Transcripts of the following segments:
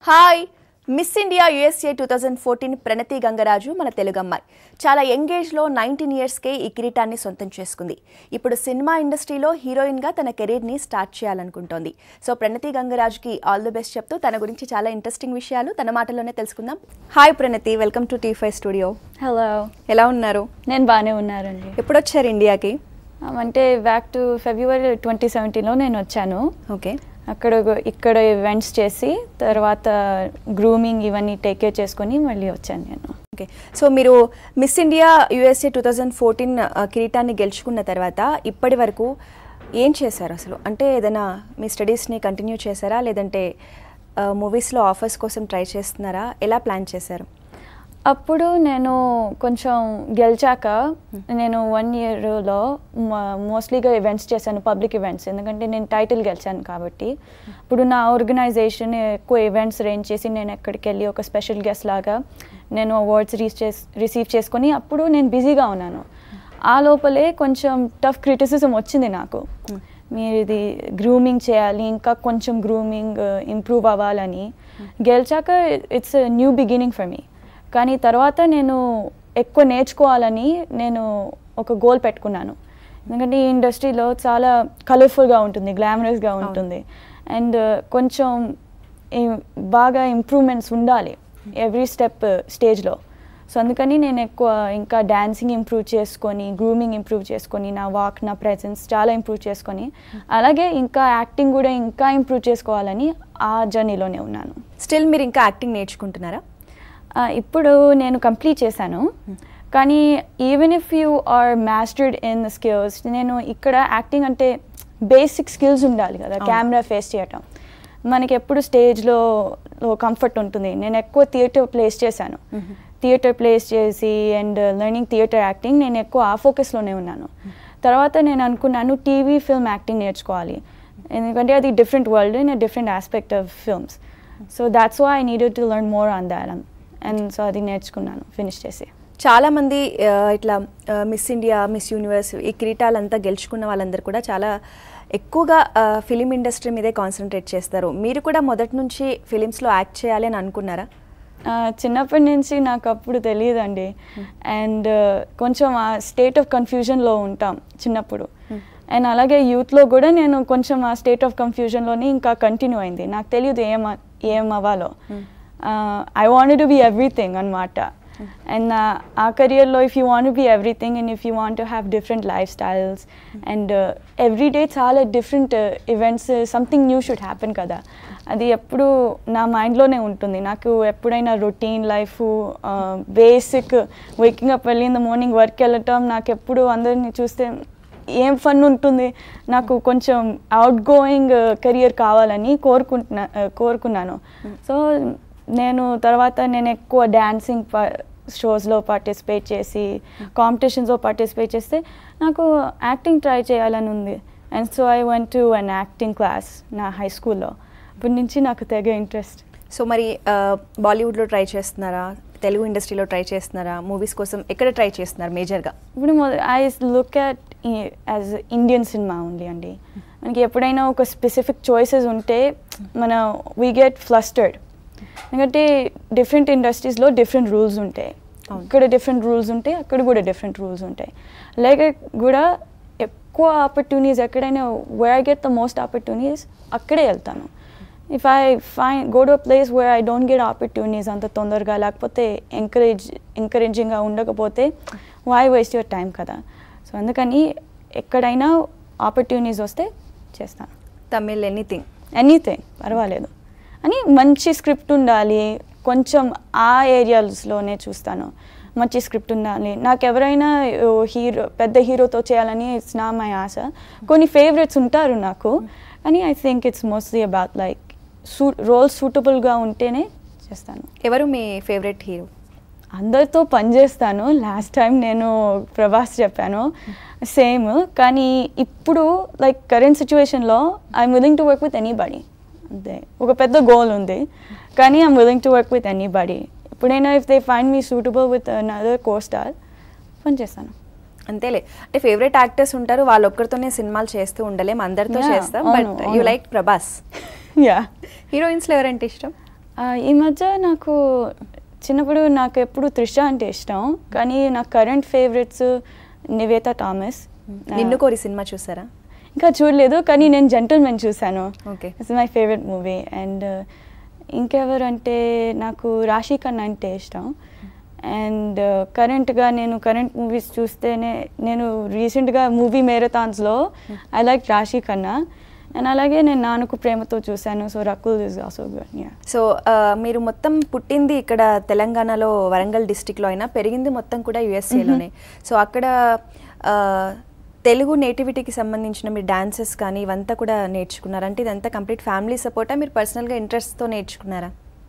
Hi miss India USA two thousand fourteen Pranathi Gangaraju మన తెలుగు అమ్మాయి చాలా యంగ్ ఏజ్లో నైన్టీన్ ఇయర్స్కే ఈ కిరీటాన్ని సొంతం చేసుకుంది ఇప్పుడు సినిమా ఇండస్ట్రీలో హీరోయిన్గా తన కెరీర్ని స్టార్ట్ చేయాలనుకుంటోంది సో ప్రణతి గంగరాజుకి ఆల్ ది బెస్ట్ చెప్తూ తన గురించి చాలా ఇంట్రెస్టింగ్ విషయాలు తన మాటల్లోనే తెలుసుకుందాం hi Pranathi welcome to T five studio hello ఎలా ఉన్నారు నేను బాగానే ఉన్నారండి ఎప్పుడు వచ్చారు ఇండియాకి Um, అంటే బ్యాక్ టు ఫిబ్రవరి ట్వంటీ సెవెంటీన్లో నేను వచ్చాను ఓకే అక్కడ ఒక- ఇక్కడ ఈవెంట్స్ చేసి తర్వాత గ్రూమింగ్ ఇవన్నీ టేక్ కేర్ చేసుకొని మళ్ళీ వచ్చాను నేను ఓకే సో మీరు miss India USA two thousand fourteen కిరీటాన్ని గెలుచుకున్న తర్వాత ఇప్పటి వరకు ఏం చేశారు అసలు అంటే ఏదైనా మీ స్టడీస్ని కంటిన్యూ చేశారా లేదంటే మూవీస్లో ఆఫర్స్ కోసం ట్రై చేస్తున్నారా ఎలా ప్లాన్ చేశారు అప్పుడు నేను కొంచెం గెలిచాక నేను వన్ ఇయర్లో మోస్ట్లీగా ఈవెంట్స్ చేశాను పబ్లిక్ ఈవెంట్స్ ఎందుకంటే నేను టైటిల్ గెలిచాను కాబట్టి ఇప్పుడు నా ఆర్గనైజేషన్ ఎక్కువ ఈవెంట్స్ రేంజ్ చేసి నేను ఎక్కడికి వెళ్ళి ఒక స్పెషల్ గెస్ట్ లాగా నేను అవార్డ్స్ రిసీవ్ చేసుకొని అప్పుడు నేను బిజీగా ఉన్నాను ఆ లోపలే కొంచెం టఫ్ క్రిటిసిజం వచ్చింది నాకు మీరు ఇది గ్రూమింగ్ చేయాలి ఇంకా కొంచెం గ్రూమింగ్ ఇంప్రూవ్ అవ్వాలని గెలిచాక it's new beginning for me కానీ తర్వాత నేను ఎక్కువ నేర్చుకోవాలని నేను ఒక గోల్ పెట్టుకున్నాను ఎందుకంటే ఈ ఇండస్ట్రీలో చాలా కలర్ఫుల్గా ఉంటుంది గ్లామరస్గా ఉంటుంది అండ్ కొంచెం ఈ- బాగా ఇంప్రూవ్మెంట్స్ ఉండాలి ఎవ్రీ స్టెప్ స్టేజ్లో సో అందుకని నేను ఎక్కువ ఇంకా డాన్సింగ్ ఇంప్రూవ్ చేసుకొని గ్రూమింగ్ ఇంప్రూవ్ చేసుకొని నా వాక్ నా ప్రెజెన్స్ చాలా ఇంప్రూవ్ చేసుకొని అలాగే ఇంకా యాక్టింగ్ కూడా ఇంకా ఇంప్రూవ్ చేసుకోవాలని ఆ జర్నీలోనే ఉన్నాను స్టిల్ మీరు ఇంకా యాక్టింగ్ నేర్చుకుంటున్నారా ఆ, ఇప్పుడు నేను కంప్లీట్ చేశాను కానీ even if you are mastered in the skills నేను ఇక్కడ యాక్టింగ్ అంటే బేసిక్ స్కిల్స్ ఉండాలి కదా అవును. కెమెరా ఫేస్ చేయటం మనకి ఎప్పుడు స్టేజ్లో కంఫర్ట్ ఉంటుంది నేను ఎక్కువ థియేటర్ ప్లేస్ చేశాను థియేటర్ ప్లేస్ చేసి అండ్ లెర్నింగ్ థియేటర్ యాక్టింగ్ నేను ఎక్కువ ఆ ఫోకస్లోనే ఉన్నాను తర్వాత నేను అనుకున్నాను టీవీ ఫిల్మ్ యాక్టింగ్ నేర్చుకోవాలి ఎందుకంటే అది different world in different aspect of films so that's why I needed to learn more on that and so అది నేర్చుకున్నాను ఫినిష్ చేసి చాలా మంది ఆ, ఇట్లా మిస్ ఇండియా మిస్ యూనివర్స్ ఈ కిరీటాలంతా గెలుచుకున్న వాళ్ళందరూ కూడా చాలా ఎక్కువగా ఫిలిం ఇండస్ట్రీ మీదే కాన్సన్ట్రేట్ చేస్తారు మీరు కూడా మొదటి నుంచి ఫిలిమ్స్లో యాక్ట్ చేయాలి అని అనుకున్నారా ఆ, చిన్నప్పటి నుంచి నాకు అప్పుడు తెలియదండి అండ్ కొంచెం ఆ స్టేట్ ఆఫ్ కన్ఫ్యూజన్లో ఉంటాం చిన్నప్పుడు అండ్ అలాగే యూత్లో కూడా నేను కొంచెం ఆ స్టేట్ ఆఫ్ కన్ఫ్యూజన్లోనే ఇంకా కంటిన్యూ అయింది నాకు తెలియదు ఏం ఏం అవ్వాలో I want to be everything అనమాట అండ్ ఆ కెరియర్లో if you want be everything and if you want to have different life styles and every day చాలా different events something new should happen కదా అది ఎప్పుడు నా మైండ్లోనే ఉంటుంది నాకు ఎప్పుడైనా routine life basic waking up వెళ్ళి ఇన్ ద మార్నింగ్ వర్క్ వెళ్ళటం నాకు ఎప్పుడు అందరిని చూస్తే ఏం ఫన్ ఉంటుంది నాకు కొంచెం అవుట్ గోయింగ్ కెరియర్ కావాలని కోరుకుంటున్నా కోరుకున్నాను సో నేను తర్వాత నేను ఎక్కువ డ్యాన్సింగ్ షోస్లో పార్టిసిపేట్ చేసి కాంపిటీషన్స్లో పార్టిసిపేట్ చేస్తే నాకు యాక్టింగ్ ట్రై చేయాలని ఉంది and so I went to an acting class నా హై స్కూల్లో అప్పటి నుంచి నాకు తెగ ఇంట్రెస్ట్ సో మరి ఆ, బాలీవుడ్లో ట్రై చేస్తున్నారా తెలుగు ఇండస్ట్రీలో ట్రై చేస్తున్నారా మూవీస్ కోసం ఎక్కడ ట్రై చేస్తున్నారు మేజర్గా ఇప్పుడు I look at as Indian cinema ఉంది అండి మనకి ఎప్పుడైనా ఒక స్పెసిఫిక్ చాయిసెస్ ఉంటే మన వీ గెట్ ఫ్లస్టర్డ్ ఎందుకంటే డిఫరెంట్ ఇండస్ట్రీస్లో డిఫరెంట్ రూల్స్ ఉంటాయి అవును. ఇక్కడ డిఫరెంట్ రూల్స్ ఉంటాయి అక్కడ కూడా డిఫరెంట్ రూల్స్ ఉంటాయి అలాగే కూడా ఎక్కువ ఆపర్చునిటీస్ ఎక్కడైనా where I get the most opportunities అక్కడే వెళ్తాను if I find go to place where I don't get opportunities అంత తొందరగా లేకపోతే ఎంకరేజ్ ఎంకరేజింగ్గా ఉండకపోతే వై వేస్ట్ యువర్ టైం కదా సో అందుకని ఎక్కడైనా ఆపర్చునిటీస్ వస్తే చేస్తాను తమిళ్ ఎనీథింగ్ ఎనీథింగ్ పర్వాలేదు అని మంచి స్క్రిప్ట్ ఉండాలి కొంచెం ఆ ఏరియాస్లోనే చూస్తాను మంచి స్క్రిప్ట్ ఉండాలి నాకు ఎవరైనా హీరో పెద్ద హీరోతో చేయాలని ఇట్స్ నా మై ఆశ కొన్ని ఫేవరెట్స్ ఉంటారు నాకు అని I think it's mostly about like సూ రోల్ సూటబుల్గా ఉంటేనే చేస్తాను ఎవరు మీ ఫేవరెట్ హీరో అందరితో పనిచేస్తాను లాస్ట్ టైం నేను ప్రభాస్ చెప్పాను సేమ్ కానీ ఇప్పుడు లైక్ కరెంట్ సిచ్యువేషన్లో I'm willing to work with anybody అంతే ఒక పెద్ద గోల్ ఉంది కానీ I'm willing to work with anybody ఎప్పుడైనా if they find me suitable with another co star పనిచేస్తాను అంతేలే అంటే ఫేవరెట్ యాక్టర్స్ ఉంటారు వాళ్ళు ఒక్కరితోనే సినిమాలు చేస్తూ ఉండలేం అందరితో Yeah, చేస్తాం అవును, బట్ యూ అవును. లైక్ ప్రభాస్ యా హీరోయిన్స్లో ఎవరంటే ఇష్టం ఆ, ఈ మధ్య నాకు చిన్నప్పుడు నాకు ఎప్పుడు త్రిష అంటే ఇష్టం కానీ నా కరెంట్ ఫేవరెట్స్ నివేత థామస్ నిన్ను కోరి సినిమా చూసారా ఇంకా చూడలేదు కానీ నేను జెంటల్మెన్ చూశాను okay it's my favourite movie and ఇంకెవరంటే నాకు రాశి ఖన్నా అంటే ఇష్టం అండ్ కరెంట్గా నేను కరెంట్ మూవీస్ చూస్తేనే నేను రీసెంట్గా మూవీ మేరథాన్స్లో ఐ లైక్ రాశి ఖన్నా అండ్ అలాగే నేను నాన్నకు ప్రేమతో చూశాను so Rakul is also good yeah so ఆ, మీరు మొత్తం పుట్టింది ఇక్కడ తెలంగాణలో వరంగల్ డిస్టిక్లో అయినా పెరిగింది మొత్తం కూడా యుఎస్ఏలోనే సో అక్కడ ఆ, తెలుగు నేటివిటీకి సంబంధించిన మీరు డాన్సెస్ కానీ ఇవంతా కూడా నేర్చుకున్నారా అంటే ఇదంతా కంప్లీట్ ఫ్యామిలీ సపోర్టా మీరు పర్సనల్గా ఇంట్రెస్ట్తో నేర్చుకున్నారా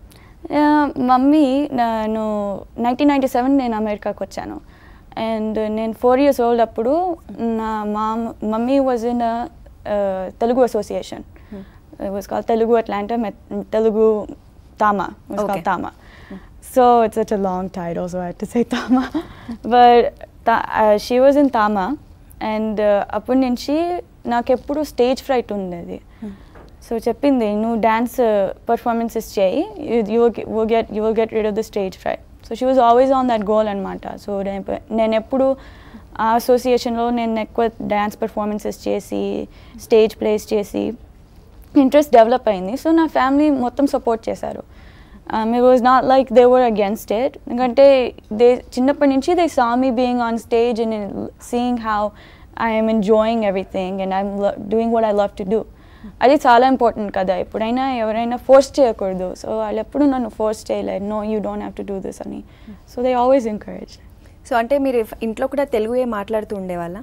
మమ్మీ నేను నైన్టీన్ నైంటీ సెవెన్ నేను అమెరికాకి వచ్చాను అండ్ నేను ఫోర్ ఇయర్స్ ఓల్డ్ అప్పుడు నా మా mummy was in Telugu association was call Telugu Atlanta Telugu TAMA was Okay. Call TAMA so it's such a long title so I had to say Tama but ta- uh, she was in Tama and uh, అప్పటి నుంచి నాకు ఎప్పుడు stage freight ఉండేది so చెప్పింది నువ్వు dance performances చేయి you will get you will get rid of the stage fright so she was always on that goal అనమాట so నేను ఎప్పుడు ఆ అసోసియేషన్లో నేను ఎక్కువ డ్యాన్స్ పర్ఫార్మెన్సెస్ చేసి స్టేజ్ ప్లేస్ చేసి ఇంట్రెస్ట్ డెవలప్ అయింది సో నా ఫ్యామిలీ మొత్తం సపోర్ట్ చేశారు it was not like they were against it ఎందుకంటే దే చిన్నప్పటి నుంచి they saw me being on stage and seeing how I'm enjoying everything and I'm doing what I love to do అది చాలా important కదా ఎప్పుడైనా ఎవరైనా force చేయకూడదు so వాళ్ళు ఎప్పుడు నన్ను ఫోర్స్ చేయలేదు no you don't have to do this అని so they always encourage so అంటే మీరు ఇంట్లో కూడా తెలుగుయే మాట్లాడుతూ ఉండేవాళ్ళ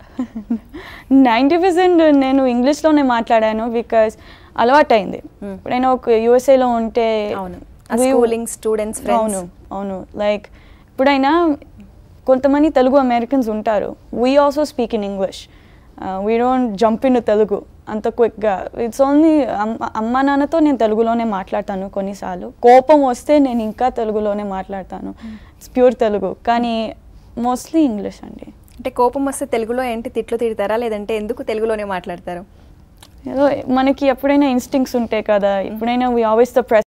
నైంటీ పర్సెంట్ నేను ఇంగ్లీష్లోనే మాట్లాడాను బికాస్ అలవాటైంది Hmm. ఎప్పుడైనా ఒక యూఎస్ఏలో ఉంటే అవును we- స్కూలింగ్ స్టూడెంట్స్ అవును ఫ్రెండ్స్ అవును లైక్ ఇప్పుడైనా కొంతమంది తెలుగు అమెరికన్స్ ఉంటారు we also speak in English we don't jump in Telugu అంత క్విక్గా ఇట్స్ ఓన్లీ అమ్మ అమ్మ నాన్నతో నేను తెలుగులోనే మాట్లాడతాను కొన్నిసార్లు కోపం వస్తే నేను ఇంకా తెలుగులోనే మాట్లాడతాను ఇట్స్ ప్యూర్ తెలుగు కానీ మోస్ట్లీ ఇంగ్లీష్ అండి అంటే కోపం వస్తే తెలుగులో ఏంటి తిట్లు తిడతారా లేదంటే ఎందుకు తెలుగులోనే మాట్లాడతారు ఏదో మనకి ఎప్పుడైనా ఇన్స్టింగ్స్ ఉంటాయి కదా ఎప్పుడైనా వీ ఆల్వేస్ ద